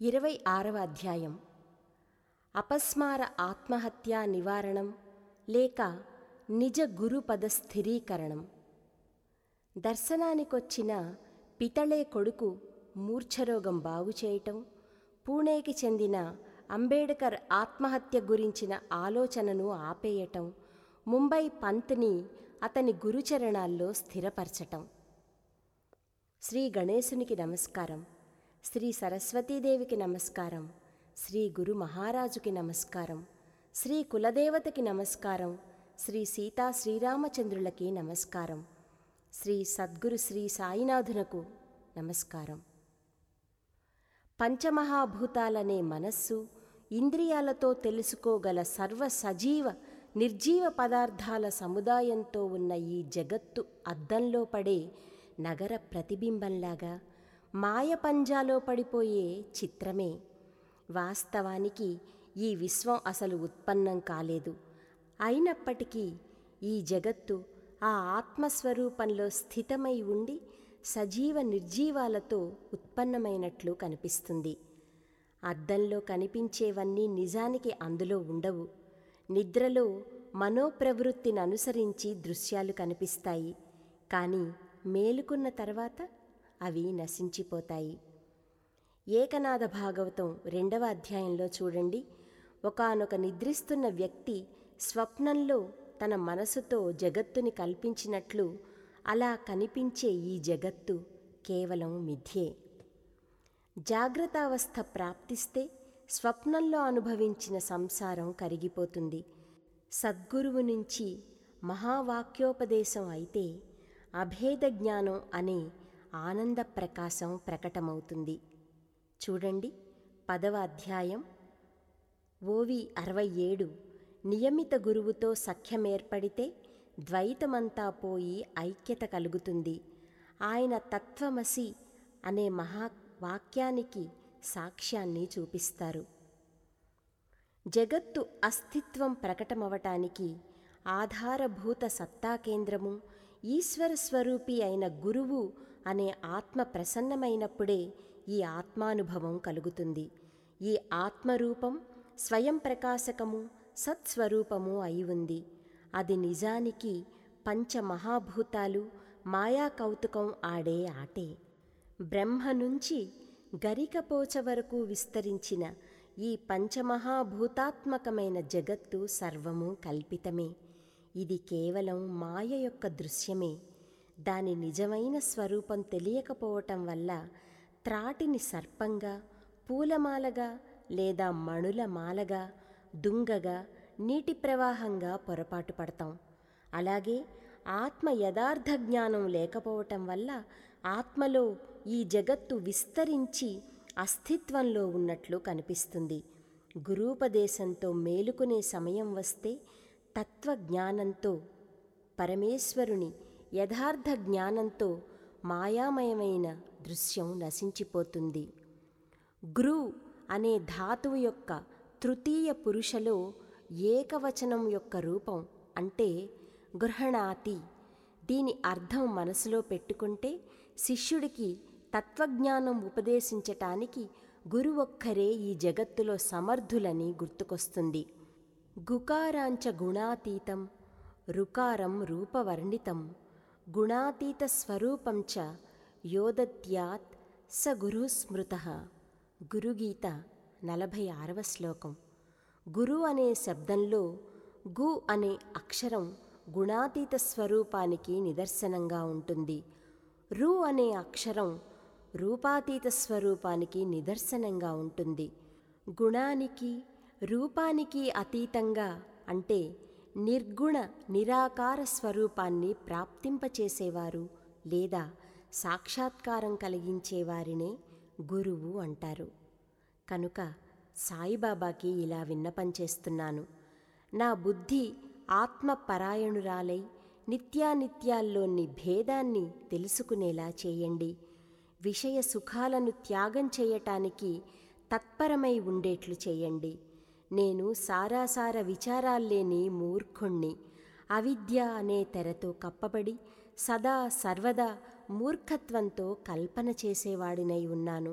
ఇరవై ఆరవ అధ్యాయం అపస్మార ఆత్మహత్యా నివారణం లేక నిజ గురుపద స్థిరీకరణం దర్శనానికొచ్చిన పితళే కొడుకు మూర్ఛరోగం బాగుచేయటం పూణేకి చెందిన అంబేడ్కర్ ఆత్మహత్య గురించిన ఆలోచనను ఆపేయటం ముంబై పంత్ని అతని గురుచరణాల్లో స్థిరపరచటం శ్రీ గణేశునికి నమస్కారం శ్రీ సరస్వతీదేవికి నమస్కారం శ్రీ గురు మహారాజుకి నమస్కారం శ్రీ కులదేవతకి నమస్కారం శ్రీ సీతా శ్రీరామచంద్రులకి నమస్కారం శ్రీ సద్గురు శ్రీ సాయినాథునకు నమస్కారం పంచమహాభూతాలనే మనస్సు ఇంద్రియాలతో తెలుసుకోగల సర్వ సజీవ నిర్జీవ పదార్థాల సముదాయంతో ఉన్న ఈ జగత్తు అద్దంలో పడే నగర ప్రతిబింబంలాగా మాయ పంజాలో పడిపోయే చిత్రమే వాస్తవానికి ఈ విశ్వం అసలు ఉత్పన్నం కాలేదు అయినప్పటికీ ఈ జగత్తు ఆ ఆత్మస్వరూపంలో స్థితమై ఉండి సజీవ నిర్జీవాలతో ఉత్పన్నమైనట్లు కనిపిస్తుంది అద్దంలో కనిపించేవన్నీ నిజానికి అందులో ఉండవు నిద్రలో మనోప్రవృత్తిని అనుసరించి దృశ్యాలు కనిపిస్తాయి కానీ మేలుకున్న తర్వాత అవి నశించిపోతాయి ఏకనాథ భాగవతం రెండవ అధ్యాయంలో చూడండి ఒకానొక నిద్రిస్తున్న వ్యక్తి స్వప్నంలో తన మనసుతో జగత్తుని కల్పించినట్లు అలా కనిపించే ఈ జగత్తు కేవలం మిథ్యే జాగ్రత్తావస్థ ప్రాప్తిస్తే స్వప్నంలో అనుభవించిన సంసారం కరిగిపోతుంది సద్గురువు నుంచి మహావాక్యోపదేశం అయితే అభేద జ్ఞానం అనే ఆనంద ప్రకాశం ప్రకటమవుతుంది చూడండి పదవ అధ్యాయం ఓవి అరవై ఏడు నియమిత గురువుతో సఖ్యమేర్పడితే ద్వైతమంతా పోయి ఐక్యత కలుగుతుంది ఆయన తత్వమసి అనే మహా వాక్యానికి సాక్ష్యాన్ని చూపిస్తారు జగత్తు అస్తిత్వం ప్రకటమవటానికి ఆధారభూత సత్తాకేంద్రము ఈశ్వర స్వరూపి అయిన గురువు అనే ఆత్మ ప్రసన్నమైనప్పుడే ఈ ఆత్మానుభవం కలుగుతుంది ఈ ఆత్మరూపం స్వయం ప్రకాశకము సత్స్వరూపము అయి ఉంది అది నిజానికి పంచమహాభూతాలు మాయా కౌతుకం ఆడే ఆటే బ్రహ్మ నుంచి గరికపోచ వరకు విస్తరించిన ఈ పంచమహాభూతాత్మకమైన జగత్తు సర్వము కల్పితమే ఇది కేవలం మాయ యొక్క దృశ్యమే దాని నిజమైన స్వరూపం తెలియకపోవటం వల్ల త్రాటిని సర్పంగా పూలమాలగా లేదా మణుల మాలగా దుంగగా నీటి ప్రవాహంగా పొరపాటు పడతాం అలాగే ఆత్మ యథార్థ జ్ఞానం లేకపోవటం వల్ల ఆత్మలో ఈ జగత్తు విస్తరించి అస్తిత్వంలో ఉన్నట్లు కనిపిస్తుంది గురూపదేశంతో మేలుకునే సమయం వస్తే తత్వజ్ఞానంతో పరమేశ్వరుని యథార్థ జ్ఞానంతో మాయామయమైన దృశ్యం నశించిపోతుంది గృ అనే ధాతువు యొక్క తృతీయ పురుషలో ఏకవచనం యొక్క రూపం అంటే గృహణాతి దీని అర్థం మనసులో పెట్టుకుంటే శిష్యుడికి తత్వజ్ఞానం ఉపదేశించటానికి గురువొక్కరే ఈ జగత్తులో సమర్థులని గుర్తుకొస్తుంది గుకారాంచ గుణాతీతం రుకారం రూపవర్ణితం గుణాతీత స్వరూపం చ యోదత్యాత్ స గురు స్మృత గురుగీత నలభై ఆరవ శ్లోకం గురు అనే శబ్దంలో గు అనే అక్షరం గుణాతీత స్వరూపానికి నిదర్శనంగా ఉంటుంది రు అనే అక్షరం రూపాతీత స్వరూపానికి నిదర్శనంగా ఉంటుంది గుణానికి రూపానికి అతీతంగా అంటే నిర్గుణ నిరాకార స్వరూపాన్ని ప్రాప్తింపచేసేవారు లేదా సాక్షాత్కారం కలిగించేవారినే గురువు అంటారు కనుక సాయిబాబాకి ఇలా విన్నపం చేస్తున్నాను నా బుద్ధి ఆత్మపరాయణురాలై నిత్యానిత్యాల్లోని భేదాన్ని తెలుసుకునేలా చేయండి విషయ సుఖాలను త్యాగం చేయటానికి తత్పరమై ఉండేట్లు చేయండి నేను సారాసార విచారాల్లేని మూర్ఖుణ్ణి అవిద్య అనే తెరతో కప్పబడి సదా సర్వదా మూర్ఖత్వంతో కల్పన చేసేవాడినై ఉన్నాను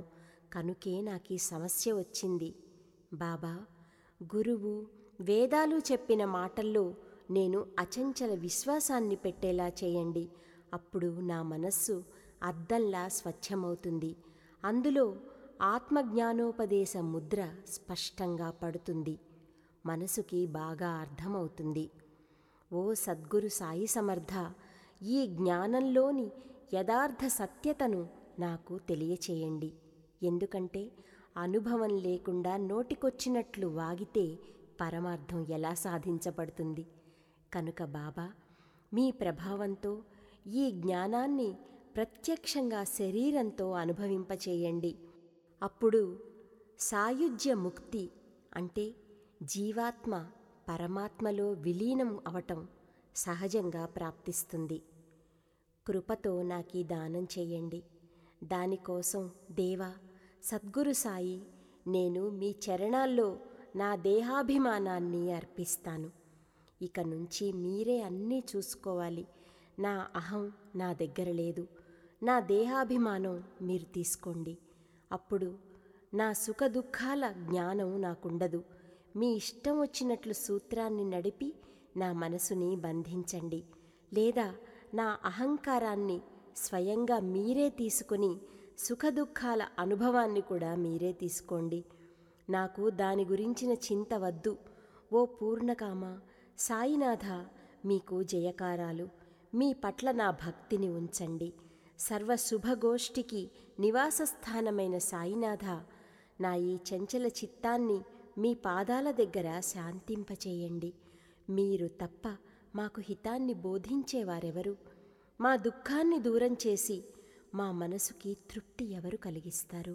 కనుకే నాకు ఈ సమస్య వచ్చింది బాబా గురువు వేదాలు చెప్పిన మాటల్లో నేను అచంచల విశ్వాసాన్ని పెట్టేలా చేయండి అప్పుడు నా మనస్సు అద్దంలా స్వచ్ఛమవుతుంది అందులో ఆత్మజ్ఞానోపదేశ ముద్ర స్పష్టంగా పడుతుంది మనసుకి బాగా అర్థమవుతుంది ఓ సద్గురు సాయి సమర్థ ఈ జ్ఞానంలోని యథార్థ సత్యతను నాకు తెలియచేయండి ఎందుకంటే అనుభవం లేకుండా నోటికొచ్చినట్లు వాగితే పరమార్థం ఎలా సాధించబడుతుంది కనుక బాబా మీ ప్రభావంతో ఈ జ్ఞానాన్ని ప్రత్యక్షంగా శరీరంతో అనుభవింపచేయండి అప్పుడు సాయుజ్య ముక్తి అంటే జీవాత్మ పరమాత్మలో విలీనం అవటం సహజంగా ప్రాప్తిస్తుంది కృపతో నాకు ఈ దానం చేయండి దానికోసం దేవా సద్గురు సాయి నేను మీ చరణాల్లో నా దేహాభిమానాన్ని అర్పిస్తాను ఇక నుంచి మీరే అన్నీ చూసుకోవాలి నా అహం నా దగ్గర లేదు నా దేహాభిమానం మీరు తీసుకోండి అప్పుడు నా సుఖ దుఃఖాల జ్ఞానం నాకుండదు మీ ఇష్టం వచ్చినట్లు సూత్రాన్ని నడిపి నా మనసుని బంధించండి లేదా నా అహంకారాన్ని స్వయంగా మీరే తీసుకుని సుఖదుఖాల అనుభవాన్ని కూడా మీరే తీసుకోండి నాకు దాని గురించిన చింత వద్దు ఓ పూర్ణకామ సాయినాథ మీకు జయకారాలు మీ పట్ల నా భక్తిని ఉంచండి సర్వ శుభగోష్ఠికి నివాసస్థానమైన సాయినాథ నా ఈ చంచల చిత్తాన్ని మీ పాదాల దగ్గర శాంతింపచేయండి మీరు తప్ప మాకు హితాన్ని బోధించేవారెవరు మా దుఃఖాన్ని దూరం చేసి మా మనసుకి తృప్తి ఎవరు కలిగిస్తారు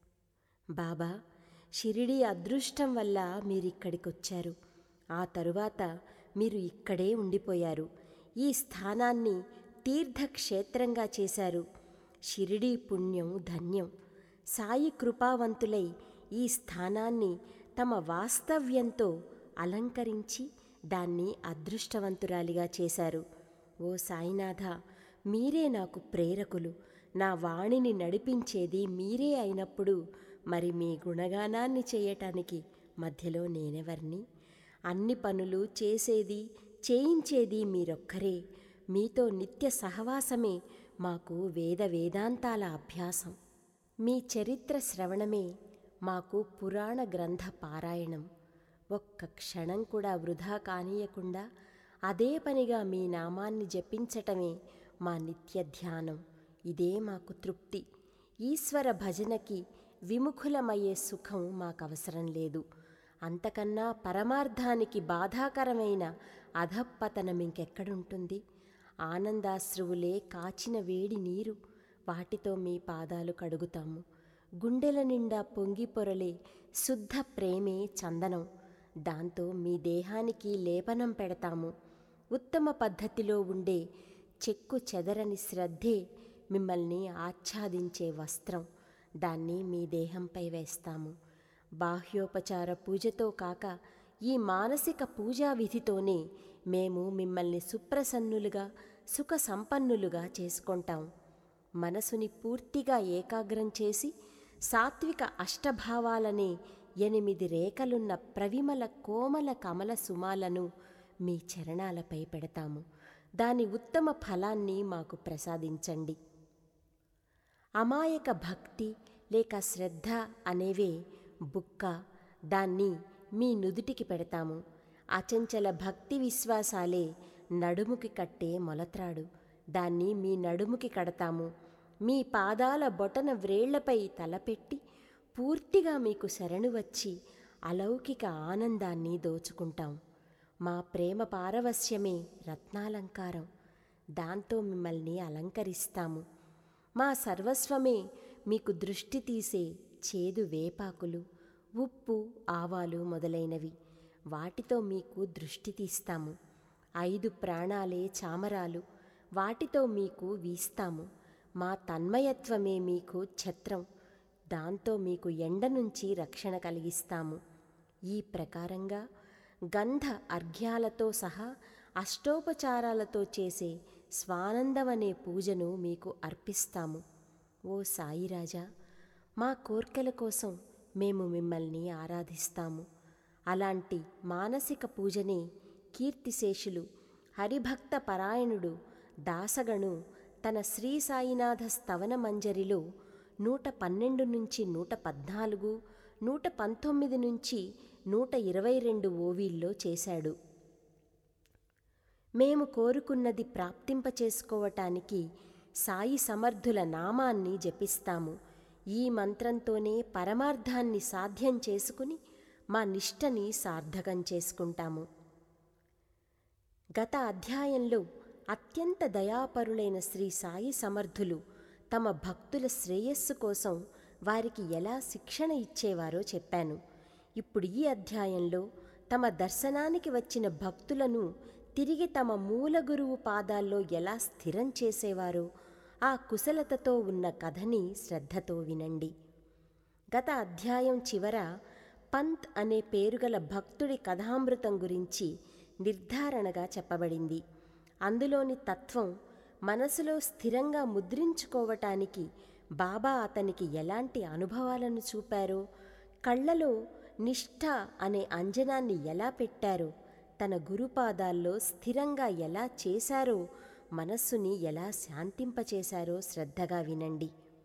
బాబా షిరిడి అదృష్టం వల్ల మీరిక్కడికొచ్చారు ఆ తరువాత మీరు ఇక్కడే ఉండిపోయారు ఈ స్థానాన్ని తీర్థక్షేత్రంగా చేశారు షిరిడీ పుణ్యం ధన్యం సాయి కృపావంతులై ఈ స్థానాన్ని తమ వాస్తవ్యంతో అలంకరించి దాన్ని అదృష్టవంతురాలిగా చేశారు ఓ సాయినాథ మీరే నాకు ప్రేరకులు నా వాణిని నడిపించేది మీరే అయినప్పుడు మరి మీ గుణగానాన్ని చేయటానికి మధ్యలో నేనెవర్ని అన్ని పనులు చేసేది చేయించేది మీరొక్కరే మీతో నిత్య సహవాసమే మాకు వేద వేదాంతాల అభ్యాసం మీ చరిత్ర శ్రవణమే మాకు పురాణ గ్రంథ పారాయణం ఒక్క క్షణం కూడా వృధా కానీయకుండా అదే పనిగా మీ నామాన్ని జపించటమే మా నిత్య ధ్యానం ఇదే మాకు తృప్తి ఈశ్వర భజనకి విముఖులమయ్యే సుఖం మాకవసరం లేదు అంతకన్నా పరమార్థానికి బాధాకరమైన అధప్పతనం ఇంకెక్కడుంటుంది ఆనందాశ్రువులే కాచిన వేడి నీరు వాటితో మీ పాదాలు కడుగుతాము గుండెల నిండా పొంగి పొరలే శుద్ధ ప్రేమే చందనం దాంతో మీ దేహానికి లేపనం పెడతాము ఉత్తమ పద్ధతిలో ఉండే చెక్కు చెదరని శ్రద్ధే మిమ్మల్ని ఆచ్ఛాదించే వస్త్రం దాన్ని మీ దేహంపై వేస్తాము బాహ్యోపచార పూజతో కాక ఈ మానసిక పూజా విధితోనే మేము మిమ్మల్ని సుప్రసన్నులుగా సుఖ సంపన్నులుగా చేసుకుంటాం మనసుని పూర్తిగా ఏకాగ్రం చేసి సాత్విక అష్టభావాలనే ఎనిమిది రేఖలున్న ప్రవిమల కోమల కమల సుమాలను మీ చరణాలపై పెడతాము దాని ఉత్తమ ఫలాన్ని మాకు ప్రసాదించండి అమాయక భక్తి లేక శ్రద్ధ అనేవే బుక్క దాన్ని మీ నుదుటికి పెడతాము అచంచల భక్తి విశ్వాసాలే నడుముకి కట్టే మొలత్రాడు దాన్ని మీ నడుముకి కడతాము మీ పాదాల బొటన వ్రేళ్లపై తలపెట్టి పూర్తిగా మీకు శరణు వచ్చి అలౌకిక ఆనందాన్ని దోచుకుంటాం మా ప్రేమ పారవస్యమే రత్నాలంకారం దాంతో మిమ్మల్ని అలంకరిస్తాము మా సర్వస్వమే మీకు దృష్టి తీసే చేదు వేపాకులు ఉప్పు ఆవాలు మొదలైనవి వాటితో మీకు దృష్టి తీస్తాము ఐదు ప్రాణాలే చామరాలు వాటితో మీకు వీస్తాము మా తన్మయత్వమే మీకు ఛత్రం దాంతో మీకు ఎండ నుంచి రక్షణ కలిగిస్తాము ఈ ప్రకారంగా గంధ అర్ఘ్యాలతో సహా అష్టోపచారాలతో చేసే స్వానందమనే పూజను మీకు అర్పిస్తాము ఓ సాయిరాజా మా కోర్కెల కోసం మేము మిమ్మల్ని ఆరాధిస్తాము అలాంటి మానసిక పూజనే కీర్తిశేషులు హరిభక్త పరాయణుడు దాసగను తన శ్రీ సాయినాథ స్తవన మంజరిలో నూట పన్నెండు నుంచి నూట పద్నాలుగు నూట పంతొమ్మిది నుంచి నూట ఇరవై రెండు ఓవీల్లో చేశాడు మేము కోరుకున్నది ప్రాప్తింపచేసుకోవటానికి సాయి సమర్థుల నామాన్ని జపిస్తాము ఈ మంత్రంతోనే పరమార్థాన్ని సాధ్యం చేసుకుని మా నిష్టని సార్థకం చేసుకుంటాము గత అధ్యాయంలో అత్యంత దయాపరులైన శ్రీ సాయి సమర్థులు తమ భక్తుల శ్రేయస్సు కోసం వారికి ఎలా శిక్షణ ఇచ్చేవారో చెప్పాను ఇప్పుడు ఈ అధ్యాయంలో తమ దర్శనానికి వచ్చిన భక్తులను తిరిగి తమ మూల గురువు పాదాల్లో ఎలా స్థిరం చేసేవారో ఆ కుశలతతో ఉన్న కథని శ్రద్ధతో వినండి గత అధ్యాయం చివర పంత్ అనే పేరుగల భక్తుడి కథామృతం గురించి నిర్ధారణగా చెప్పబడింది అందులోని తత్వం మనసులో స్థిరంగా ముద్రించుకోవటానికి బాబా అతనికి ఎలాంటి అనుభవాలను చూపారో కళ్ళలో నిష్ఠ అనే అంజనాన్ని ఎలా పెట్టారో తన గురుపాదాల్లో స్థిరంగా ఎలా చేశారో మనస్సుని ఎలా శాంతింపచేశారో శ్రద్ధగా వినండి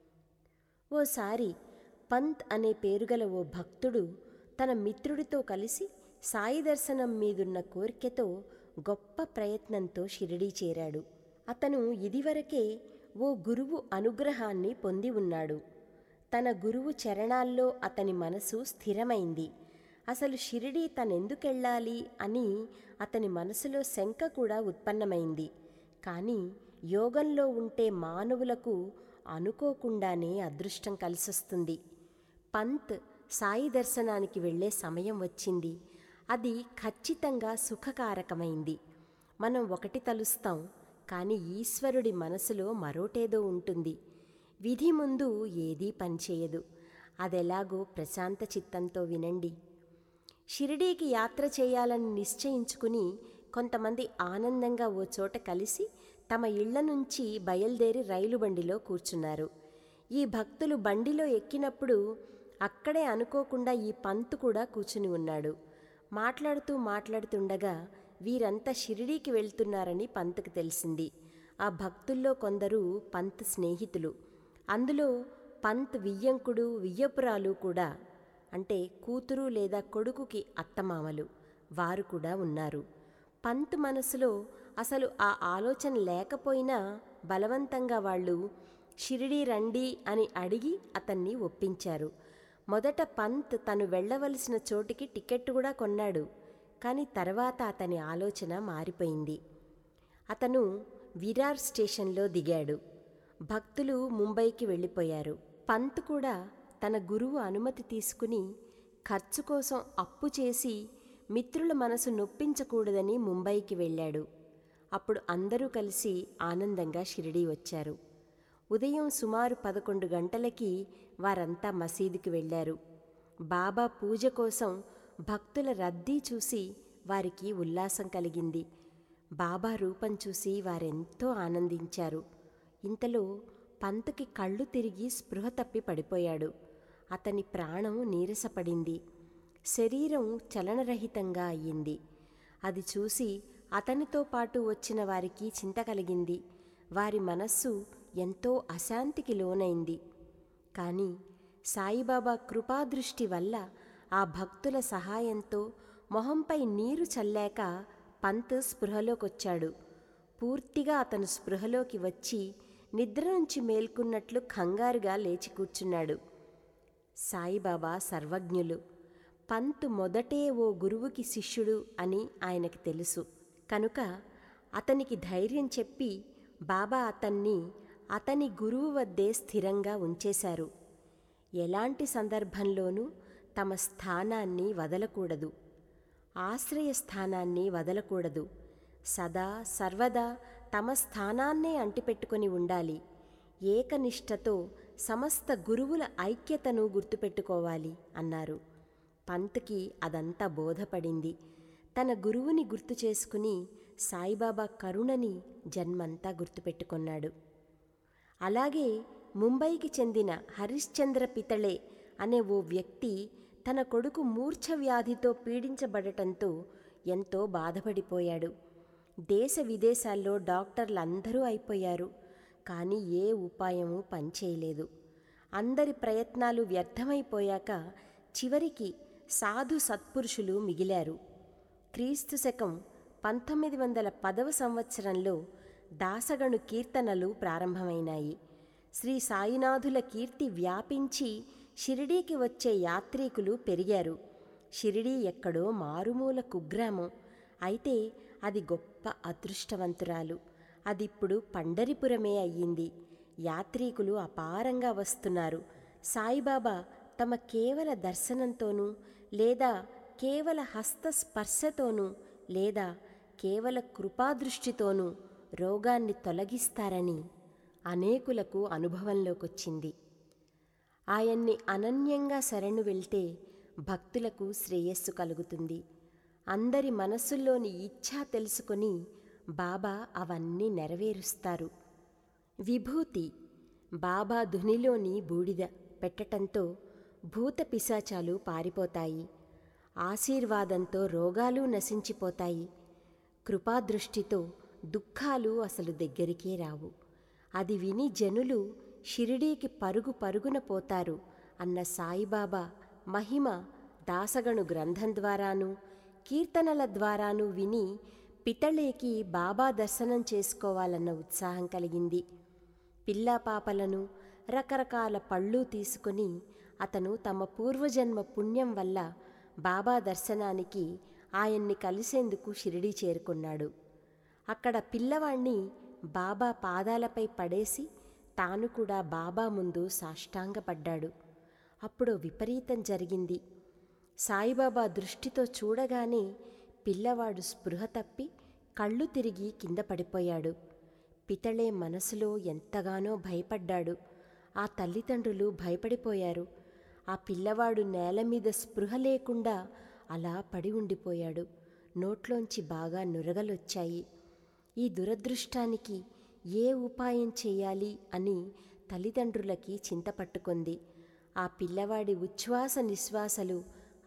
ఓసారి పంత్ అనే పేరుగల ఓ భక్తుడు తన మిత్రుడితో కలిసి సాయి దర్శనం మీదున్న కోరికతో గొప్ప ప్రయత్నంతో షిరిడీ చేరాడు అతను ఇదివరకే ఓ గురువు అనుగ్రహాన్ని పొంది ఉన్నాడు తన గురువు చరణాల్లో అతని మనసు స్థిరమైంది అసలు షిరిడీ తనెందుకెళ్ళాలి అని అతని మనసులో శంక కూడా ఉత్పన్నమైంది కానీ యోగంలో ఉంటే మానవులకు అనుకోకుండానే అదృష్టం కలిసొస్తుంది పంత్ సాయి దర్శనానికి వెళ్ళే సమయం వచ్చింది అది ఖచ్చితంగా సుఖకారకమైంది మనం ఒకటి తలుస్తాం కానీ ఈశ్వరుడి మనసులో మరోటేదో ఉంటుంది విధి ముందు ఏదీ పనిచేయదు అదెలాగో ప్రశాంత చిత్తంతో వినండి షిరిడీకి యాత్ర చేయాలని నిశ్చయించుకుని కొంతమంది ఆనందంగా ఓ చోట కలిసి తమ ఇళ్ల నుంచి బయలుదేరి రైలు బండిలో కూర్చున్నారు ఈ భక్తులు బండిలో ఎక్కినప్పుడు అక్కడే అనుకోకుండా ఈ పంతు కూడా కూర్చుని ఉన్నాడు మాట్లాడుతూ మాట్లాడుతుండగా వీరంతా షిరిడీకి వెళ్తున్నారని పంతుకు తెలిసింది ఆ భక్తుల్లో కొందరు పంత్ స్నేహితులు అందులో పంత్ వియ్యంకుడు వియ్యపురాలు కూడా అంటే కూతురు లేదా కొడుకుకి అత్తమామలు వారు కూడా ఉన్నారు పంత్ మనసులో అసలు ఆ ఆలోచన లేకపోయినా బలవంతంగా వాళ్ళు షిరిడీ రండి అని అడిగి అతన్ని ఒప్పించారు మొదట పంత్ తను వెళ్ళవలసిన చోటికి టికెట్ కూడా కొన్నాడు కానీ తర్వాత అతని ఆలోచన మారిపోయింది అతను విరార్ స్టేషన్లో దిగాడు భక్తులు ముంబైకి వెళ్ళిపోయారు పంత్ కూడా తన గురువు అనుమతి తీసుకుని ఖర్చు కోసం అప్పు చేసి మిత్రుల మనసు నొప్పించకూడదని ముంబైకి వెళ్ళాడు అప్పుడు అందరూ కలిసి ఆనందంగా షిరిడీ వచ్చారు ఉదయం సుమారు పదకొండు గంటలకి వారంతా మసీదుకి వెళ్ళారు బాబా పూజ కోసం భక్తుల రద్దీ చూసి వారికి ఉల్లాసం కలిగింది బాబా రూపం చూసి వారెంతో ఆనందించారు ఇంతలో పంతుకి కళ్ళు తిరిగి స్పృహ తప్పి పడిపోయాడు అతని ప్రాణం నీరసపడింది శరీరం చలనరహితంగా అయ్యింది అది చూసి అతనితో పాటు వచ్చిన వారికి చింత కలిగింది వారి మనస్సు ఎంతో అశాంతికి లోనైంది కానీ సాయిబాబా కృపాదృష్టి వల్ల ఆ భక్తుల సహాయంతో మొహంపై నీరు చల్లాక పంత్ స్పృహలోకొచ్చాడు పూర్తిగా అతను స్పృహలోకి వచ్చి నిద్ర నుంచి మేల్కున్నట్లు కంగారుగా లేచి కూర్చున్నాడు సాయిబాబా సర్వజ్ఞులు పంతు మొదటే ఓ గురువుకి శిష్యుడు అని ఆయనకి తెలుసు కనుక అతనికి ధైర్యం చెప్పి బాబా అతన్ని అతని గురువు వద్దే స్థిరంగా ఉంచేశారు ఎలాంటి సందర్భంలోనూ తమ స్థానాన్ని వదలకూడదు ఆశ్రయ స్థానాన్ని వదలకూడదు సదా సర్వదా తమ స్థానాన్నే అంటిపెట్టుకొని ఉండాలి ఏకనిష్టతో సమస్త గురువుల ఐక్యతను గుర్తుపెట్టుకోవాలి అన్నారు పంత్కి అదంతా బోధపడింది తన గురువుని గుర్తు చేసుకుని సాయిబాబా కరుణని జన్మంతా గుర్తుపెట్టుకున్నాడు అలాగే ముంబైకి చెందిన హరిశ్చంద్ర పితళే అనే ఓ వ్యక్తి తన కొడుకు మూర్ఛ వ్యాధితో పీడించబడటంతో ఎంతో బాధపడిపోయాడు దేశ విదేశాల్లో డాక్టర్లు అందరూ అయిపోయారు కానీ ఏ ఉపాయము పనిచేయలేదు అందరి ప్రయత్నాలు వ్యర్థమైపోయాక చివరికి సాధు సత్పురుషులు మిగిలారు క్రీస్తు శకం పంతొమ్మిది వందల పదవ సంవత్సరంలో దాసగణు కీర్తనలు ప్రారంభమైనాయి శ్రీ సాయినాథుల కీర్తి వ్యాపించి షిరిడీకి వచ్చే యాత్రికులు పెరిగారు షిరిడీ ఎక్కడో మారుమూల కుగ్రామం అయితే అది గొప్ప అదృష్టవంతురాలు అదిప్పుడు పండరిపురమే అయ్యింది యాత్రికులు అపారంగా వస్తున్నారు సాయిబాబా తమ కేవల దర్శనంతోనూ లేదా కేవల హస్త స్పర్శతోనూ లేదా కేవల కృపాదృష్టితోనూ రోగాన్ని తొలగిస్తారని అనేకులకు అనుభవంలోకొచ్చింది ఆయన్ని అనన్యంగా శరణు వెళ్తే భక్తులకు శ్రేయస్సు కలుగుతుంది అందరి మనస్సుల్లోని ఇచ్ఛా తెలుసుకొని బాబా అవన్నీ నెరవేరుస్తారు విభూతి బాబా ధునిలోని బూడిద పెట్టటంతో భూత పిశాచాలు పారిపోతాయి ఆశీర్వాదంతో రోగాలు నశించిపోతాయి కృపాదృష్టితో దుఃఖాలు అసలు దగ్గరికే రావు అది విని జనులు షిరిడీకి పరుగు పరుగున పోతారు అన్న సాయిబాబా మహిమ దాసగణు గ్రంథం ద్వారాను కీర్తనల ద్వారాను విని పితళేకి బాబా దర్శనం చేసుకోవాలన్న ఉత్సాహం కలిగింది పిల్లా పాపలను రకరకాల పళ్ళు తీసుకుని అతను తమ పూర్వజన్మ పుణ్యం వల్ల బాబా దర్శనానికి ఆయన్ని కలిసేందుకు షిరిడీ చేరుకున్నాడు అక్కడ పిల్లవాణ్ణి బాబా పాదాలపై పడేసి తాను కూడా బాబా ముందు సాష్టాంగపడ్డాడు అప్పుడు విపరీతం జరిగింది సాయిబాబా దృష్టితో చూడగానే పిల్లవాడు స్పృహ తప్పి కళ్ళు తిరిగి కింద పడిపోయాడు పితళే మనసులో ఎంతగానో భయపడ్డాడు ఆ తల్లిదండ్రులు భయపడిపోయారు ఆ పిల్లవాడు నేల మీద స్పృహ లేకుండా అలా పడి ఉండిపోయాడు నోట్లోంచి బాగా నురగలొచ్చాయి ఈ దురదృష్టానికి ఏ ఉపాయం చేయాలి అని తల్లిదండ్రులకి చింత పట్టుకుంది ఆ పిల్లవాడి ఉచ్ఛ్వాస నిశ్వాసలు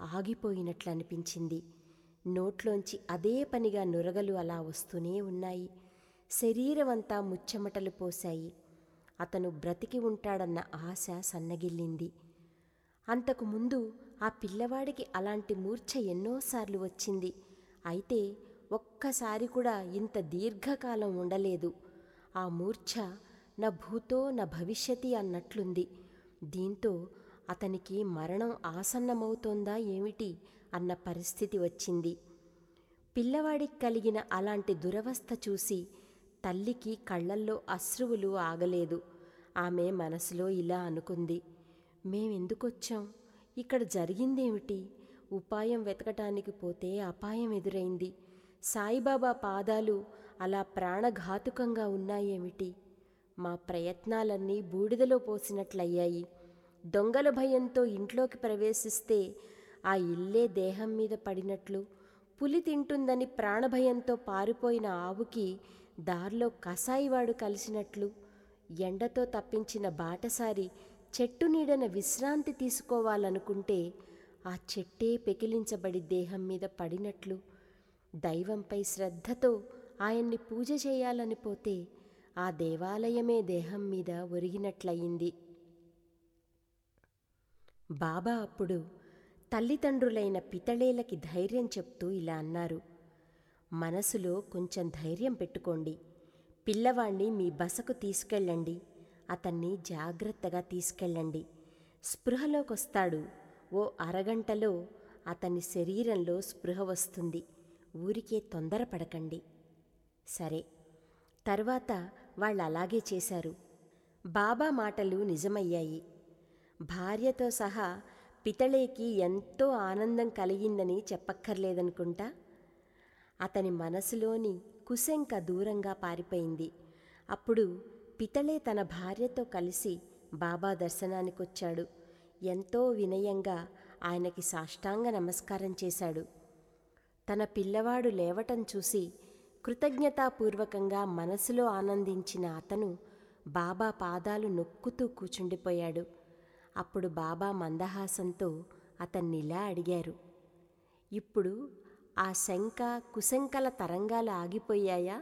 ఆగిపోయినట్లనిపించింది నోట్లోంచి అదే పనిగా నురగలు అలా వస్తూనే ఉన్నాయి శరీరమంతా ముచ్చెమటలు పోశాయి అతను బ్రతికి ఉంటాడన్న ఆశ సన్నగిల్లింది అంతకు ముందు ఆ పిల్లవాడికి అలాంటి మూర్ఛ ఎన్నోసార్లు వచ్చింది అయితే ఒక్కసారి కూడా ఇంత దీర్ఘకాలం ఉండలేదు ఆ మూర్ఛ నా భూతో నా భవిష్యతి అన్నట్లుంది దీంతో అతనికి మరణం ఆసన్నమవుతోందా ఏమిటి అన్న పరిస్థితి వచ్చింది పిల్లవాడికి కలిగిన అలాంటి దురవస్థ చూసి తల్లికి కళ్ళల్లో అశ్రువులు ఆగలేదు ఆమె మనసులో ఇలా అనుకుంది మేమెందుకొచ్చాం ఇక్కడ జరిగిందేమిటి ఉపాయం వెతకటానికి పోతే అపాయం ఎదురైంది సాయిబాబా పాదాలు అలా ప్రాణఘాతుకంగా ఉన్నాయేమిటి మా ప్రయత్నాలన్నీ బూడిదలో పోసినట్లయ్యాయి దొంగల భయంతో ఇంట్లోకి ప్రవేశిస్తే ఆ ఇల్లే దేహం మీద పడినట్లు పులి తింటుందని ప్రాణభయంతో పారిపోయిన ఆవుకి దారిలో కసాయివాడు కలిసినట్లు ఎండతో తప్పించిన బాటసారి చెట్టు నీడన విశ్రాంతి తీసుకోవాలనుకుంటే ఆ చెట్టే పెకిలించబడి దేహం మీద పడినట్లు దైవంపై శ్రద్ధతో ఆయన్ని పూజ చేయాలని పోతే ఆ దేవాలయమే దేహం మీద ఒరిగినట్లయింది బాబా అప్పుడు తల్లిదండ్రులైన పితళేలకి ధైర్యం చెప్తూ ఇలా అన్నారు మనసులో కొంచెం ధైర్యం పెట్టుకోండి పిల్లవాణ్ణి మీ బసకు తీసుకెళ్ళండి అతన్ని జాగ్రత్తగా తీసుకెళ్ళండి స్పృహలోకొస్తాడు ఓ అరగంటలో అతని శరీరంలో స్పృహ వస్తుంది ఊరికే తొందరపడకండి సరే తర్వాత వాళ్ళు అలాగే చేశారు బాబా మాటలు నిజమయ్యాయి భార్యతో సహా పితళేకి ఎంతో ఆనందం కలిగిందని చెప్పక్కర్లేదనుకుంటా అతని మనసులోని కుశంక దూరంగా పారిపోయింది అప్పుడు పితళే తన భార్యతో కలిసి బాబా దర్శనానికొచ్చాడు ఎంతో వినయంగా ఆయనకి సాష్టాంగ నమస్కారం చేశాడు తన పిల్లవాడు లేవటం చూసి కృతజ్ఞతాపూర్వకంగా మనసులో ఆనందించిన అతను బాబా పాదాలు నొక్కుతూ కూచుండిపోయాడు అప్పుడు బాబా మందహాసంతో అతన్నిలా అడిగారు ఇప్పుడు ఆ శంక కుశంకల తరంగాలు ఆగిపోయాయా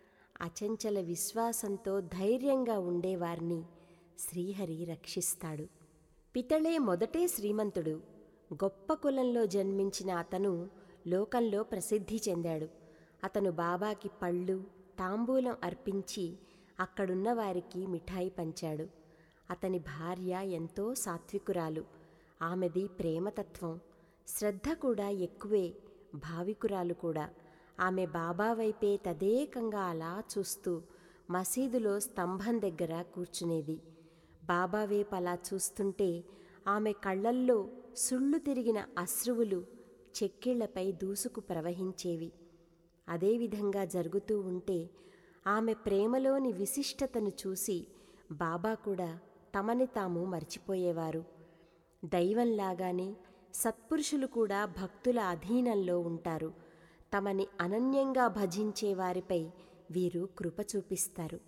అచంచల విశ్వాసంతో ధైర్యంగా ఉండేవారిని శ్రీహరి రక్షిస్తాడు పితళే మొదటే శ్రీమంతుడు గొప్ప కులంలో జన్మించిన అతను లోకంలో ప్రసిద్ధి చెందాడు అతను బాబాకి పళ్ళు తాంబూలం అర్పించి అక్కడున్న వారికి మిఠాయి పంచాడు అతని భార్య ఎంతో సాత్వికురాలు ఆమెది ప్రేమతత్వం శ్రద్ధ కూడా ఎక్కువే భావికురాలు కూడా ఆమె బాబా వైపే తదేకంగా అలా చూస్తూ మసీదులో స్తంభం దగ్గర కూర్చునేది బాబా వైపు అలా చూస్తుంటే ఆమె కళ్ళల్లో సుళ్ళు తిరిగిన అశ్రువులు చెక్కిళ్లపై దూసుకు ప్రవహించేవి అదేవిధంగా జరుగుతూ ఉంటే ఆమె ప్రేమలోని విశిష్టతను చూసి బాబా కూడా తమని తాము మర్చిపోయేవారు దైవంలాగానే సత్పురుషులు కూడా భక్తుల అధీనంలో ఉంటారు తమని అనన్యంగా భజించే వారిపై వీరు కృప చూపిస్తారు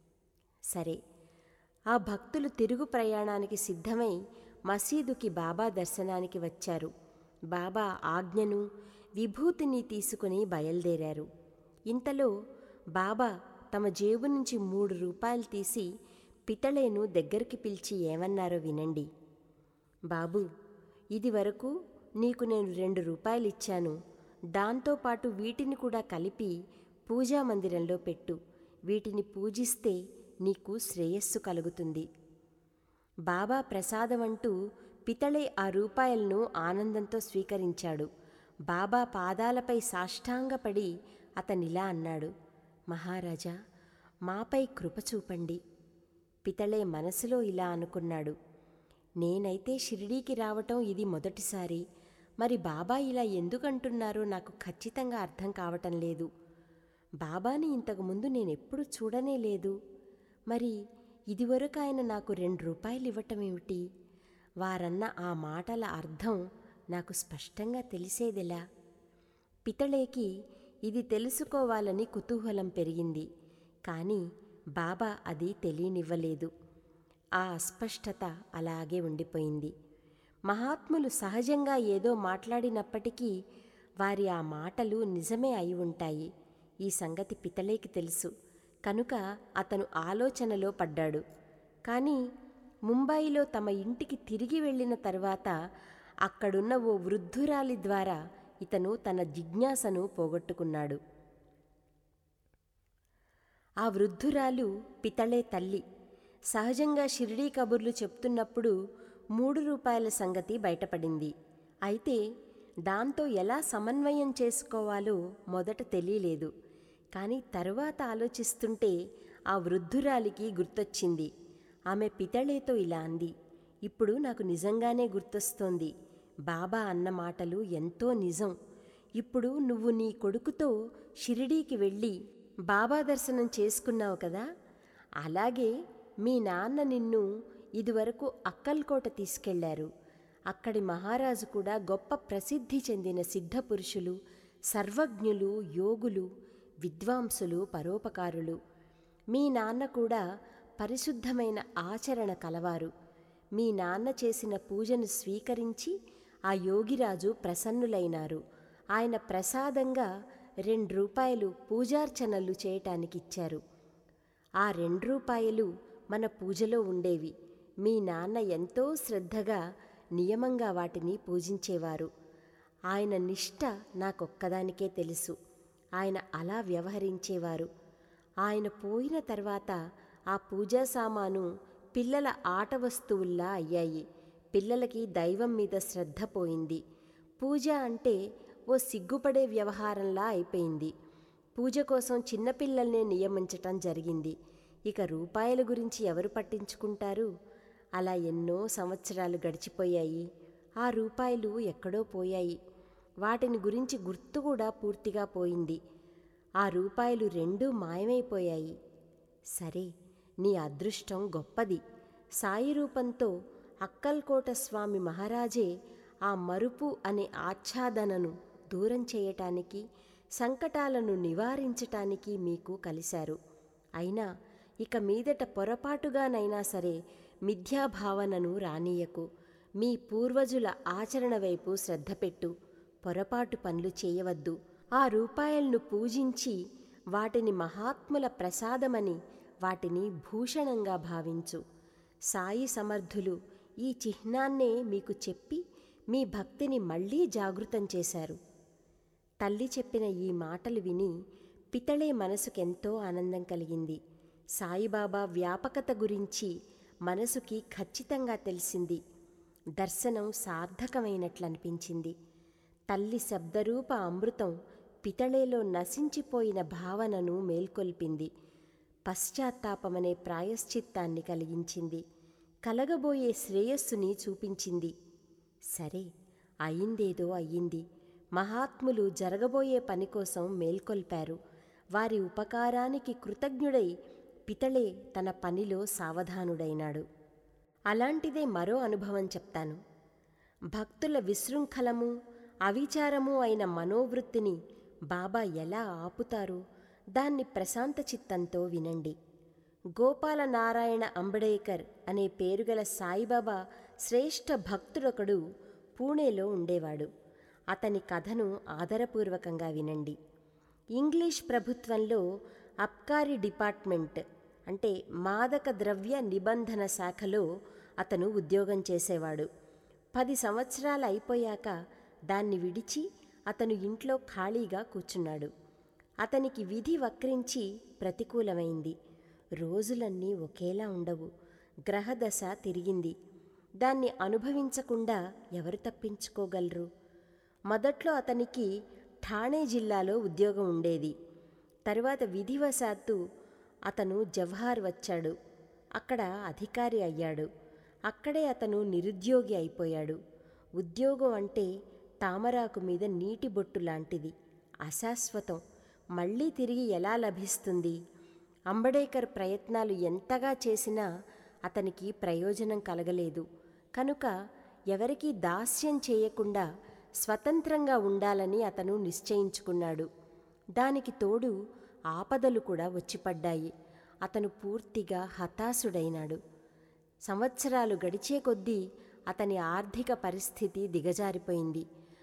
సరే ఆ భక్తులు తిరుగు ప్రయాణానికి సిద్ధమై మసీదుకి బాబా దర్శనానికి వచ్చారు బాబా ఆజ్ఞను విభూతిని తీసుకుని బయలుదేరారు ఇంతలో బాబా తమ జేబు నుంచి మూడు రూపాయలు తీసి పితళేను దగ్గరికి పిలిచి ఏమన్నారో వినండి బాబు ఇది వరకు నీకు నేను రెండు రూపాయలు ఇచ్చాను దాంతోపాటు వీటిని కూడా కలిపి పూజా మందిరంలో పెట్టు వీటిని పూజిస్తే నీకు శ్రేయస్సు కలుగుతుంది బాబా ప్రసాదం అంటూ పితళే ఆ రూపాయలను ఆనందంతో స్వీకరించాడు బాబా పాదాలపై సాష్టాంగపడి అతనిలా అన్నాడు మహారాజా మాపై కృప చూపండి పితళే మనసులో ఇలా అనుకున్నాడు నేనైతే షిరిడీకి రావటం ఇది మొదటిసారి మరి బాబా ఇలా ఎందుకంటున్నారో నాకు ఖచ్చితంగా అర్థం కావటం లేదు బాబాని ఇంతకుముందు నేనెప్పుడు చూడనే లేదు మరి ఇదివరకు ఆయన నాకు రెండు రూపాయలు ఇవ్వటం ఏమిటి వారన్న ఆ మాటల అర్థం నాకు స్పష్టంగా తెలిసేదెలా పితళేకి ఇది తెలుసుకోవాలని కుతూహలం పెరిగింది కానీ బాబా అది తెలియనివ్వలేదు ఆ అస్పష్టత అలాగే ఉండిపోయింది మహాత్ములు సహజంగా ఏదో మాట్లాడినప్పటికీ వారి ఆ మాటలు నిజమే అయి ఉంటాయి ఈ సంగతి పితలేకి తెలుసు కనుక అతను ఆలోచనలో పడ్డాడు కానీ ముంబాయిలో తమ ఇంటికి తిరిగి వెళ్ళిన తర్వాత అక్కడున్న ఓ వృద్ధురాలి ద్వారా ఇతను తన జిజ్ఞాసను పోగొట్టుకున్నాడు ఆ వృద్ధురాలు పితళే తల్లి సహజంగా షిరిడీ కబుర్లు చెప్తున్నప్పుడు మూడు రూపాయల సంగతి బయటపడింది అయితే దాంతో ఎలా సమన్వయం చేసుకోవాలో మొదట తెలియలేదు కానీ తరువాత ఆలోచిస్తుంటే ఆ వృద్ధురాలికి గుర్తొచ్చింది ఆమె పితళేతో ఇలా అంది ఇప్పుడు నాకు నిజంగానే గుర్తొస్తోంది బాబా అన్న మాటలు ఎంతో నిజం ఇప్పుడు నువ్వు నీ కొడుకుతో షిరిడీకి వెళ్ళి బాబా దర్శనం చేసుకున్నావు కదా అలాగే మీ నాన్న నిన్ను ఇదివరకు అక్కల్కోట తీసుకెళ్లారు అక్కడి మహారాజు కూడా గొప్ప ప్రసిద్ధి చెందిన సిద్ధపురుషులు సర్వజ్ఞులు యోగులు విద్వాంసులు పరోపకారులు మీ నాన్న కూడా పరిశుద్ధమైన ఆచరణ కలవారు మీ నాన్న చేసిన పూజను స్వీకరించి ఆ యోగిరాజు ప్రసన్నులైనారు ఆయన ప్రసాదంగా రెండు రూపాయలు పూజార్చనలు చేయటానికి ఇచ్చారు ఆ రెండు రూపాయలు మన పూజలో ఉండేవి మీ నాన్న ఎంతో శ్రద్ధగా నియమంగా వాటిని పూజించేవారు ఆయన నిష్ట నాకొక్కదానికే తెలుసు ఆయన అలా వ్యవహరించేవారు ఆయన పోయిన తర్వాత ఆ పూజా సామాను పిల్లల ఆట వస్తువుల్లా అయ్యాయి పిల్లలకి దైవం మీద శ్రద్ధ పోయింది పూజ అంటే ఓ సిగ్గుపడే వ్యవహారంలా అయిపోయింది పూజ కోసం చిన్నపిల్లల్నే నియమించటం జరిగింది ఇక రూపాయల గురించి ఎవరు పట్టించుకుంటారు అలా ఎన్నో సంవత్సరాలు గడిచిపోయాయి ఆ రూపాయలు ఎక్కడో పోయాయి వాటిని గురించి గుర్తు కూడా పూర్తిగా పోయింది ఆ రూపాయలు రెండూ మాయమైపోయాయి సరే నీ అదృష్టం గొప్పది సాయి రూపంతో అక్కల్కోట స్వామి మహారాజే ఆ మరుపు అనే ఆచ్ఛాదనను దూరం చేయటానికి సంకటాలను నివారించటానికి మీకు కలిశారు అయినా ఇక మీదట పొరపాటుగానైనా సరే మిథ్యాభావనను రానీయకు మీ పూర్వజుల ఆచరణ వైపు శ్రద్ధ పెట్టు పొరపాటు పనులు చేయవద్దు ఆ రూపాయలను పూజించి వాటిని మహాత్ముల ప్రసాదమని వాటిని భూషణంగా భావించు సాయి సమర్థులు ఈ చిహ్నాన్నే మీకు చెప్పి మీ భక్తిని మళ్ళీ జాగృతం చేశారు తల్లి చెప్పిన ఈ మాటలు విని పితళే మనసుకెంతో ఆనందం కలిగింది సాయిబాబా వ్యాపకత గురించి మనసుకి ఖచ్చితంగా తెలిసింది దర్శనం సార్థకమైనట్లనిపించింది తల్లి శబ్దరూప అమృతం పితళేలో నశించిపోయిన భావనను మేల్కొల్పింది పశ్చాత్తాపమనే ప్రాయశ్చిత్తాన్ని కలిగించింది కలగబోయే శ్రేయస్సుని చూపించింది సరే అయిందేదో అయ్యింది మహాత్ములు జరగబోయే పని కోసం మేల్కొల్పారు వారి ఉపకారానికి కృతజ్ఞుడై పితళే తన పనిలో సావధానుడైనాడు అలాంటిదే మరో అనుభవం చెప్తాను భక్తుల విశృంఖలము అవిచారము అయిన మనోవృత్తిని బాబా ఎలా ఆపుతారో దాన్ని ప్రశాంత చిత్తంతో వినండి గోపాల నారాయణ అంబడేకర్ అనే పేరుగల సాయిబాబా శ్రేష్ఠ భక్తుడొకడు పూణేలో ఉండేవాడు అతని కథను ఆదరపూర్వకంగా వినండి ఇంగ్లీష్ ప్రభుత్వంలో అబ్కారీ డిపార్ట్మెంట్ అంటే మాదక ద్రవ్య నిబంధన శాఖలో అతను ఉద్యోగం చేసేవాడు పది సంవత్సరాలు అయిపోయాక దాన్ని విడిచి అతను ఇంట్లో ఖాళీగా కూర్చున్నాడు అతనికి విధి వక్రించి ప్రతికూలమైంది రోజులన్నీ ఒకేలా ఉండవు గ్రహదశ తిరిగింది దాన్ని అనుభవించకుండా ఎవరు తప్పించుకోగలరు మొదట్లో అతనికి ఠాణే జిల్లాలో ఉద్యోగం ఉండేది తరువాత విధివశాత్తు అతను జవహార్ వచ్చాడు అక్కడ అధికారి అయ్యాడు అక్కడే అతను నిరుద్యోగి అయిపోయాడు ఉద్యోగం అంటే తామరాకు మీద నీటి బొట్టు లాంటిది అశాశ్వతం మళ్ళీ తిరిగి ఎలా లభిస్తుంది అంబడేకర్ ప్రయత్నాలు ఎంతగా చేసినా అతనికి ప్రయోజనం కలగలేదు కనుక ఎవరికీ దాస్యం చేయకుండా స్వతంత్రంగా ఉండాలని అతను నిశ్చయించుకున్నాడు దానికి తోడు ఆపదలు కూడా వచ్చిపడ్డాయి అతను పూర్తిగా హతాశుడైనాడు సంవత్సరాలు గడిచే కొద్దీ అతని ఆర్థిక పరిస్థితి దిగజారిపోయింది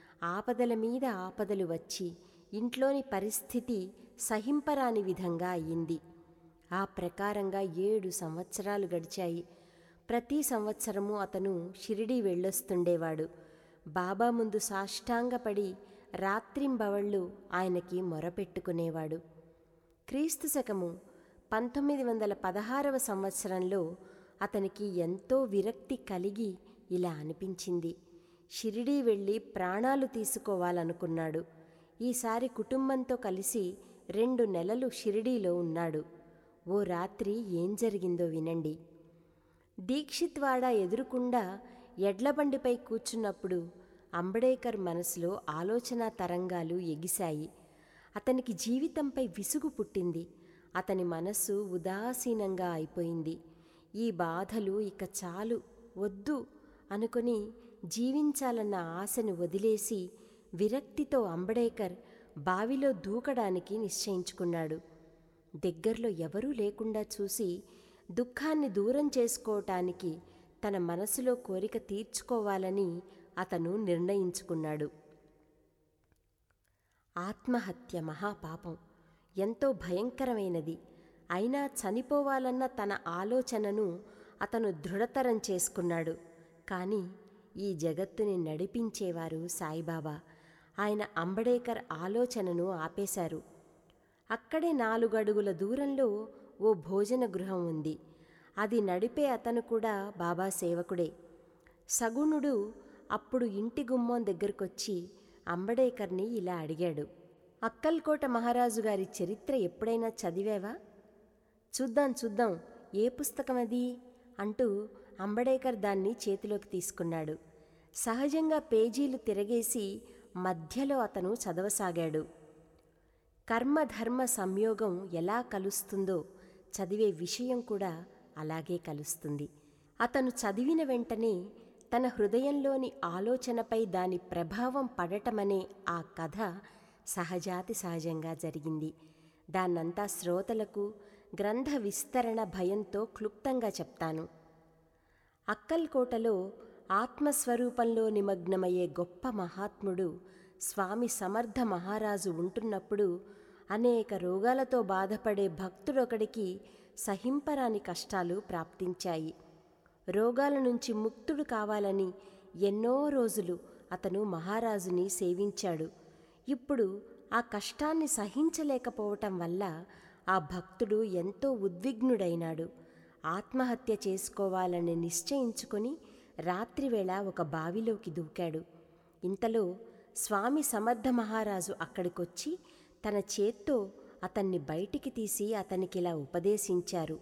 ఆపదల మీద ఆపదలు వచ్చి ఇంట్లోని పరిస్థితి సహింపరాని విధంగా అయ్యింది ఆ ప్రకారంగా ఏడు సంవత్సరాలు గడిచాయి ప్రతి సంవత్సరము అతను షిరిడీ వెళ్ళొస్తుండేవాడు బాబా ముందు సాష్టాంగపడి రాత్రింబవళ్ళు ఆయనకి మొరపెట్టుకునేవాడు క్రీస్తు శకము పంతొమ్మిది వందల పదహారవ సంవత్సరంలో అతనికి ఎంతో విరక్తి కలిగి ఇలా అనిపించింది షిరిడీ వెళ్ళి ప్రాణాలు తీసుకోవాలనుకున్నాడు ఈసారి కుటుంబంతో కలిసి రెండు నెలలు షిరిడీలో ఉన్నాడు ఓ రాత్రి ఏం జరిగిందో వినండి దీక్షిత్వాడ ఎదురుకుండా ఎడ్లబండిపై కూర్చున్నప్పుడు అంబడేకర్ మనసులో ఆలోచనా తరంగాలు ఎగిశాయి అతనికి జీవితంపై విసుగు పుట్టింది అతని మనస్సు ఉదాసీనంగా అయిపోయింది ఈ బాధలు ఇక చాలు వద్దు అనుకుని జీవించాలన్న ఆశను వదిలేసి విరక్తితో అంబడేకర్ బావిలో దూకడానికి నిశ్చయించుకున్నాడు దగ్గరలో ఎవరూ లేకుండా చూసి దుఃఖాన్ని దూరం చేసుకోవటానికి తన మనసులో కోరిక తీర్చుకోవాలని అతను నిర్ణయించుకున్నాడు ఆత్మహత్య మహాపాపం ఎంతో భయంకరమైనది అయినా చనిపోవాలన్న తన ఆలోచనను అతను దృఢతరం చేసుకున్నాడు కానీ ఈ జగత్తుని నడిపించేవారు సాయిబాబా ఆయన అంబడేకర్ ఆలోచనను ఆపేశారు అక్కడే నాలుగడుగుల దూరంలో ఓ భోజన గృహం ఉంది అది నడిపే అతను కూడా బాబా సేవకుడే సగుణుడు అప్పుడు ఇంటి గుమ్మం దగ్గరకొచ్చి అంబడేకర్ని ఇలా అడిగాడు అక్కల్కోట మహారాజు గారి చరిత్ర ఎప్పుడైనా చదివావా చూద్దాం చూద్దాం ఏ పుస్తకం అది అంటూ అంబడేకర్ దాన్ని చేతిలోకి తీసుకున్నాడు సహజంగా పేజీలు తిరగేసి మధ్యలో అతను చదవసాగాడు కర్మధర్మ సంయోగం ఎలా కలుస్తుందో చదివే విషయం కూడా అలాగే కలుస్తుంది అతను చదివిన వెంటనే తన హృదయంలోని ఆలోచనపై దాని ప్రభావం పడటమనే ఆ కథ సహజాతి సహజంగా జరిగింది దాన్నంతా శ్రోతలకు గ్రంథ విస్తరణ భయంతో క్లుప్తంగా చెప్తాను అక్కల్కోటలో ఆత్మస్వరూపంలో నిమగ్నమయ్యే గొప్ప మహాత్ముడు స్వామి సమర్థ మహారాజు ఉంటున్నప్పుడు అనేక రోగాలతో బాధపడే భక్తుడొకడికి సహింపరాని కష్టాలు ప్రాప్తించాయి రోగాల నుంచి ముక్తుడు కావాలని ఎన్నో రోజులు అతను మహారాజుని సేవించాడు ఇప్పుడు ఆ కష్టాన్ని సహించలేకపోవటం వల్ల ఆ భక్తుడు ఎంతో ఉద్విగ్నుడైనాడు ఆత్మహత్య చేసుకోవాలని నిశ్చయించుకొని రాత్రివేళ ఒక బావిలోకి దూకాడు ఇంతలో స్వామి సమర్థ మహారాజు అక్కడికొచ్చి తన చేత్తో అతన్ని బయటికి తీసి అతనికిలా ఉపదేశించారు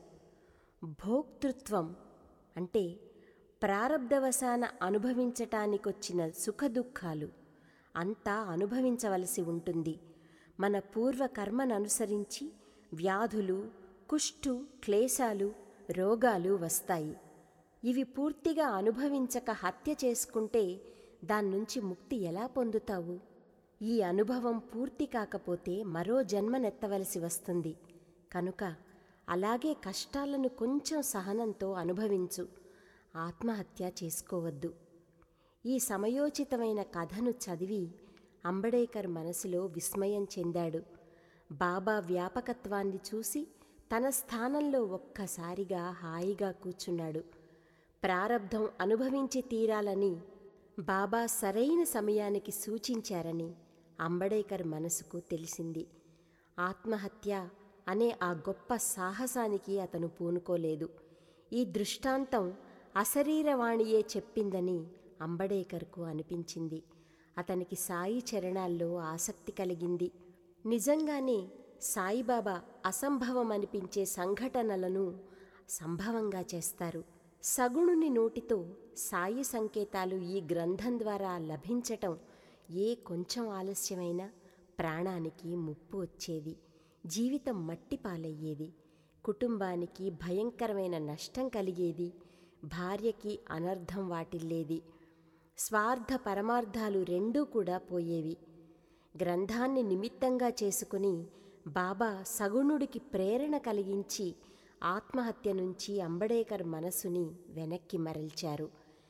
భోక్తృత్వం అంటే ప్రారబ్ధవశాన అనుభవించటానికొచ్చిన సుఖదుఖాలు అంతా అనుభవించవలసి ఉంటుంది మన పూర్వకర్మను అనుసరించి వ్యాధులు కుష్టు క్లేశాలు రోగాలు వస్తాయి ఇవి పూర్తిగా అనుభవించక హత్య చేసుకుంటే దాన్నుంచి ముక్తి ఎలా పొందుతావు ఈ అనుభవం పూర్తి కాకపోతే మరో జన్మనెత్తవలసి వస్తుంది కనుక అలాగే కష్టాలను కొంచెం సహనంతో అనుభవించు ఆత్మహత్య చేసుకోవద్దు ఈ సమయోచితమైన కథను చదివి అంబడేకర్ మనసులో విస్మయం చెందాడు బాబా వ్యాపకత్వాన్ని చూసి తన స్థానంలో ఒక్కసారిగా హాయిగా కూర్చున్నాడు ప్రారబ్ధం అనుభవించి తీరాలని బాబా సరైన సమయానికి సూచించారని అంబడేకర్ మనసుకు తెలిసింది ఆత్మహత్య అనే ఆ గొప్ప సాహసానికి అతను పూనుకోలేదు ఈ దృష్టాంతం అశరీరవాణియే చెప్పిందని అంబడేకర్కు అనిపించింది అతనికి సాయి చరణాల్లో ఆసక్తి కలిగింది నిజంగానే సాయిబాబా అసంభవం అనిపించే సంఘటనలను సంభవంగా చేస్తారు సగుణుని నోటితో సాయి సంకేతాలు ఈ గ్రంథం ద్వారా లభించటం ఏ కొంచెం ఆలస్యమైనా ప్రాణానికి ముప్పు వచ్చేది జీవితం మట్టి పాలయ్యేది కుటుంబానికి భయంకరమైన నష్టం కలిగేది భార్యకి అనర్థం వాటిల్లేది స్వార్థ పరమార్థాలు రెండూ కూడా పోయేవి గ్రంథాన్ని నిమిత్తంగా చేసుకుని బాబా సగుణుడికి ప్రేరణ కలిగించి ఆత్మహత్య నుంచి అంబడేకర్ మనసుని వెనక్కి మరల్చారు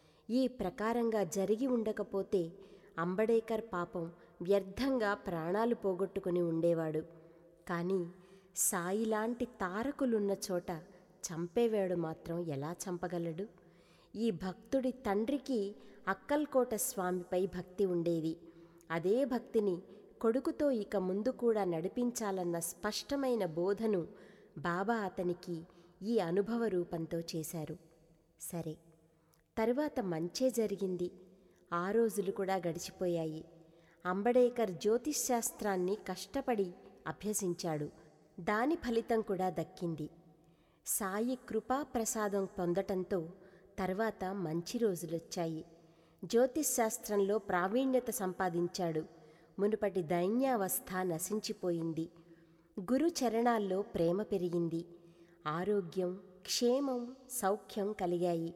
ఈ ప్రకారంగా జరిగి ఉండకపోతే అంబడేకర్ పాపం వ్యర్థంగా ప్రాణాలు పోగొట్టుకుని ఉండేవాడు కానీ సాయిలాంటి తారకులున్న చోట చంపేవాడు మాత్రం ఎలా చంపగలడు ఈ భక్తుడి తండ్రికి అక్కల్కోట స్వామిపై భక్తి ఉండేది అదే భక్తిని కొడుకుతో ఇక ముందు కూడా నడిపించాలన్న స్పష్టమైన బోధను బాబా అతనికి ఈ అనుభవ రూపంతో చేశారు సరే తరువాత మంచే జరిగింది ఆ రోజులు కూడా గడిచిపోయాయి అంబడేకర్ జ్యోతిష్శాస్త్రాన్ని కష్టపడి అభ్యసించాడు దాని ఫలితం కూడా దక్కింది సాయి కృపా ప్రసాదం పొందటంతో తర్వాత మంచి రోజులొచ్చాయి జ్యోతిశాస్త్రంలో ప్రావీణ్యత సంపాదించాడు మునుపటి దైన్యావస్థ నశించిపోయింది గురు చరణాల్లో ప్రేమ పెరిగింది ఆరోగ్యం క్షేమం సౌఖ్యం కలిగాయి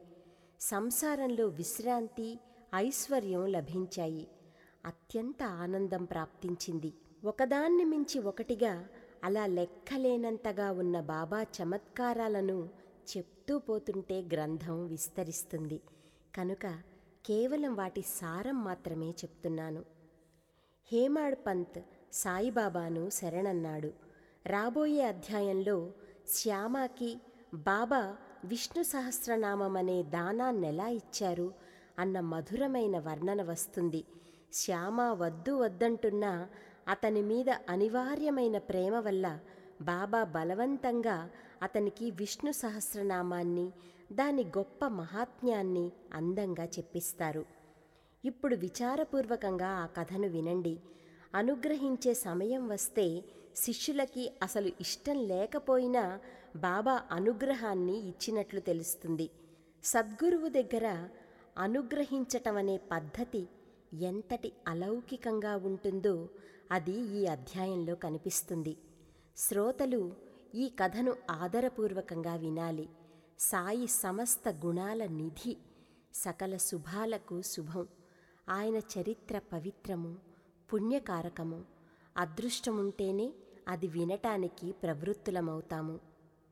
సంసారంలో విశ్రాంతి ఐశ్వర్యం లభించాయి అత్యంత ఆనందం ప్రాప్తించింది ఒకదాన్ని మించి ఒకటిగా అలా లెక్కలేనంతగా ఉన్న బాబా చమత్కారాలను చెప్తూ పోతుంటే గ్రంథం విస్తరిస్తుంది కనుక కేవలం వాటి సారం మాత్రమే చెప్తున్నాను హేమాడ్ పంత్ సాయిబాబాను శరణన్నాడు రాబోయే అధ్యాయంలో శ్యామాకి బాబా విష్ణు సహస్రనామం అనే దానాన్నెలా ఇచ్చారు అన్న మధురమైన వర్ణన వస్తుంది శ్యామ వద్దు వద్దంటున్నా అతని మీద అనివార్యమైన ప్రేమ వల్ల బాబా బలవంతంగా అతనికి విష్ణు సహస్రనామాన్ని దాని గొప్ప మహాత్మ్యాన్ని అందంగా చెప్పిస్తారు ఇప్పుడు విచారపూర్వకంగా ఆ కథను వినండి అనుగ్రహించే సమయం వస్తే శిష్యులకి అసలు ఇష్టం లేకపోయినా బాబా అనుగ్రహాన్ని ఇచ్చినట్లు తెలుస్తుంది సద్గురువు దగ్గర అనుగ్రహించటం అనే పద్ధతి ఎంతటి అలౌకికంగా ఉంటుందో అది ఈ అధ్యాయంలో కనిపిస్తుంది శ్రోతలు ఈ కథను ఆదరపూర్వకంగా వినాలి సాయి సమస్త గుణాల నిధి సకల శుభాలకు శుభం ఆయన చరిత్ర పవిత్రము పుణ్యకారకము అదృష్టముంటేనే అది వినటానికి ప్రవృత్తులమవుతాము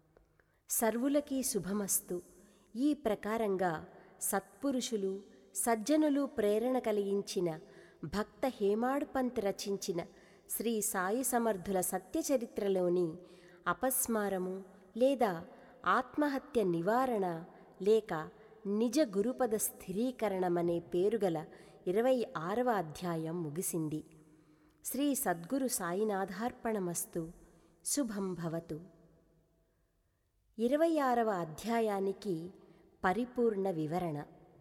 సర్వులకీ శుభమస్తు ఈ ప్రకారంగా సత్పురుషులు సజ్జనులు ప్రేరణ కలిగించిన భక్త హేమాడ్పంత్ రచించిన శ్రీ సాయి సమర్థుల సత్యచరిత్రలోని అపస్మారము లేదా ఆత్మహత్య నివారణ లేక నిజ గురుపద స్థిరీకరణమనే పేరుగల ఇరవై ఆరవ అధ్యాయం ముగిసింది శ్రీ సద్గురు సాయినాథార్పణమస్తు శుభం భవతు ఇరవై ఆరవ అధ్యాయానికి పరిపూర్ణ వివరణ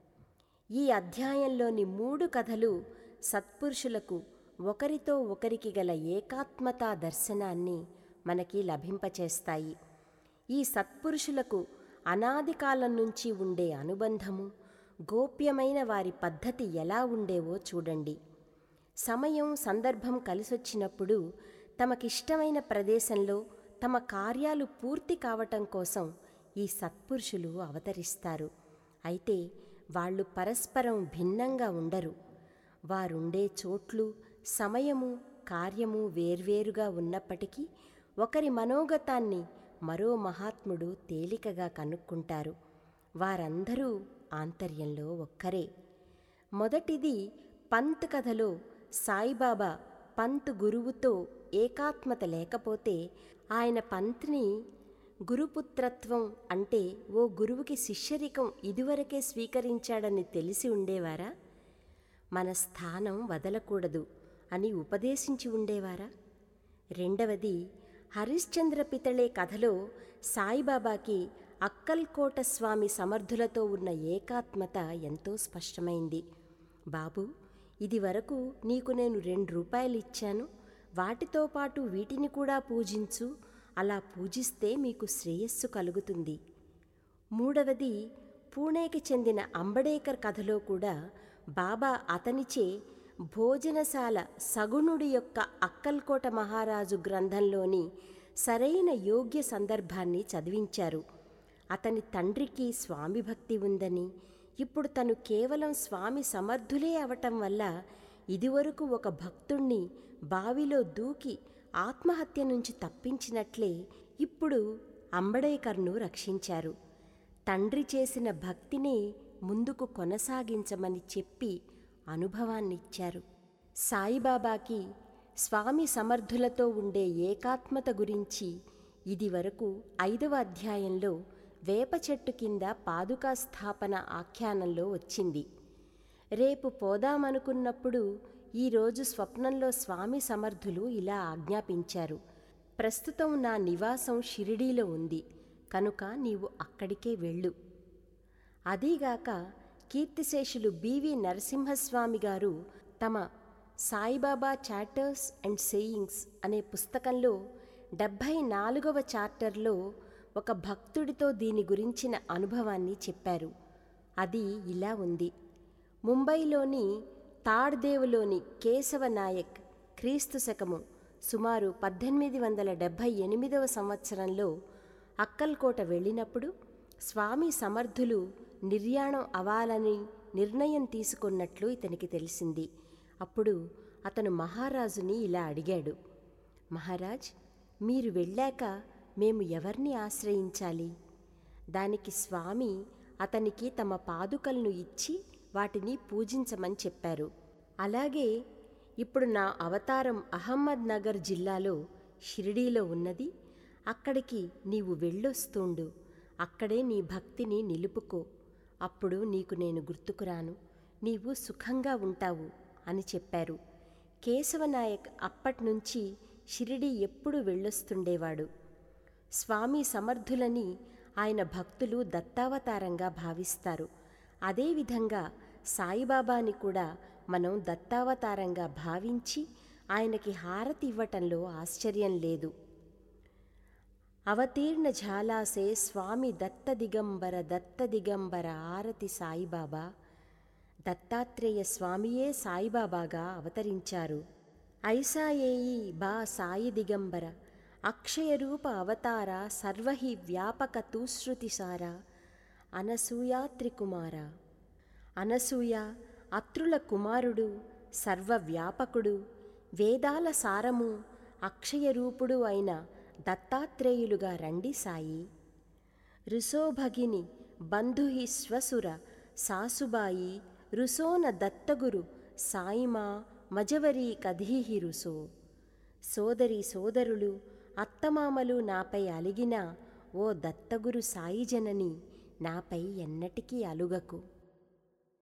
ఈ అధ్యాయంలోని మూడు కథలు సత్పురుషులకు ఒకరితో ఒకరికి గల ఏకాత్మతా దర్శనాన్ని మనకి లభింపచేస్తాయి ఈ సత్పురుషులకు అనాది కాలం నుంచి ఉండే అనుబంధము గోప్యమైన వారి పద్ధతి ఎలా ఉండేవో చూడండి సమయం సందర్భం కలిసొచ్చినప్పుడు తమకిష్టమైన ప్రదేశంలో తమ కార్యాలు పూర్తి కావటం కోసం ఈ సత్పురుషులు అవతరిస్తారు అయితే వాళ్ళు పరస్పరం భిన్నంగా ఉండరు వారుండే చోట్లు సమయము కార్యము వేర్వేరుగా ఉన్నప్పటికీ ఒకరి మనోగతాన్ని మరో మహాత్ముడు తేలికగా కనుక్కుంటారు వారందరూ ఆంతర్యంలో ఒక్కరే మొదటిది పంత్ కథలో సాయిబాబా పంత్ గురువుతో ఏకాత్మత లేకపోతే ఆయన పంత్ని గురుపుత్రత్వం అంటే ఓ గురువుకి శిష్యరికం ఇదివరకే స్వీకరించాడని తెలిసి ఉండేవారా మన స్థానం వదలకూడదు అని ఉపదేశించి ఉండేవారా రెండవది హరిశ్చంద్ర పితళే కథలో సాయిబాబాకి అక్కల్కోట స్వామి సమర్థులతో ఉన్న ఏకాత్మత ఎంతో స్పష్టమైంది బాబు ఇది వరకు నీకు నేను రెండు రూపాయలు ఇచ్చాను వాటితో పాటు వీటిని కూడా పూజించు అలా పూజిస్తే మీకు శ్రేయస్సు కలుగుతుంది మూడవది పూణేకి చెందిన అంబడేకర్ కథలో కూడా బాబా అతనిచే భోజనశాల సగుణుడి యొక్క అక్కల్కోట మహారాజు గ్రంథంలోని సరైన యోగ్య సందర్భాన్ని చదివించారు అతని తండ్రికి స్వామి భక్తి ఉందని ఇప్పుడు తను కేవలం స్వామి సమర్థులే అవటం వల్ల ఇదివరకు ఒక భక్తుణ్ణి బావిలో దూకి ఆత్మహత్య నుంచి తప్పించినట్లే ఇప్పుడు అంబడేకర్ను రక్షించారు తండ్రి చేసిన భక్తిని ముందుకు కొనసాగించమని చెప్పి అనుభవాన్నిచ్చారు సాయిబాబాకి స్వామి సమర్థులతో ఉండే ఏకాత్మత గురించి ఇదివరకు ఐదవ అధ్యాయంలో వేప చెట్టు కింద పాదుకా స్థాపన ఆఖ్యానంలో వచ్చింది రేపు పోదామనుకున్నప్పుడు ఈరోజు స్వప్నంలో స్వామి సమర్థులు ఇలా ఆజ్ఞాపించారు ప్రస్తుతం నా నివాసం షిరిడీలో ఉంది కనుక నీవు అక్కడికే వెళ్ళు అదీగాక కీర్తిశేషులు బివి నరసింహస్వామి గారు తమ సాయిబాబా చార్టర్స్ అండ్ సేయింగ్స్ అనే పుస్తకంలో డెబ్భై నాలుగవ చార్టర్లో ఒక భక్తుడితో దీని గురించిన అనుభవాన్ని చెప్పారు అది ఇలా ఉంది ముంబైలోని తాడ్దేవులోని కేశవ నాయక్ క్రీస్తు శకము సుమారు పద్దెనిమిది వందల డెబ్భై ఎనిమిదవ సంవత్సరంలో అక్కల్కోట వెళ్ళినప్పుడు స్వామి సమర్థులు నిర్యాణం అవ్వాలని నిర్ణయం తీసుకున్నట్లు ఇతనికి తెలిసింది అప్పుడు అతను మహారాజుని ఇలా అడిగాడు మహారాజ్ మీరు వెళ్ళాక మేము ఎవరిని ఆశ్రయించాలి దానికి స్వామి అతనికి తమ పాదుకలను ఇచ్చి వాటిని పూజించమని చెప్పారు అలాగే ఇప్పుడు నా అవతారం అహమ్మద్ నగర్ జిల్లాలో షిరిడీలో ఉన్నది అక్కడికి నీవు వెళ్ళొస్తుండు అక్కడే నీ భక్తిని నిలుపుకో అప్పుడు నీకు నేను గుర్తుకురాను నీవు సుఖంగా ఉంటావు అని చెప్పారు కేశవనాయక్ అప్పట్నుంచి షిరిడి ఎప్పుడు వెళ్ళొస్తుండేవాడు స్వామి సమర్థులని ఆయన భక్తులు దత్తావతారంగా భావిస్తారు అదేవిధంగా సాయిబాబాని కూడా మనం దత్తావతారంగా భావించి ఆయనకి హారతి ఇవ్వటంలో ఆశ్చర్యం లేదు అవతీర్ణ ఝాలాసే స్వామి దత్త దిగంబర దత్త దిగంబర ఆరతి సాయిబాబా దత్తాత్రేయ స్వామియే సాయిబాబాగా అవతరించారు ఐసాయేయి బా సాయి దిగంబర అక్షయరూప అవతార సర్వహి వ్యాపక తూశ్రుతిసార అనసూయాత్రికుమార అనసూయ అత్రుల కుమారుడు సర్వవ్యాపకుడు వేదాల సారము అక్షయరూపుడు అయిన దత్తాత్రేయులుగా రండి సాయి రుసోభగిని బంధుహి శ్వసుర సాసుబాయి రుసోన దత్తగురు సాయిమా మజవరీ కధీహి రుసో సోదరి సోదరులు అత్తమామలు నాపై అలిగినా ఓ దత్తగురు సాయి జనని నాపై ఎన్నటికీ అలుగకు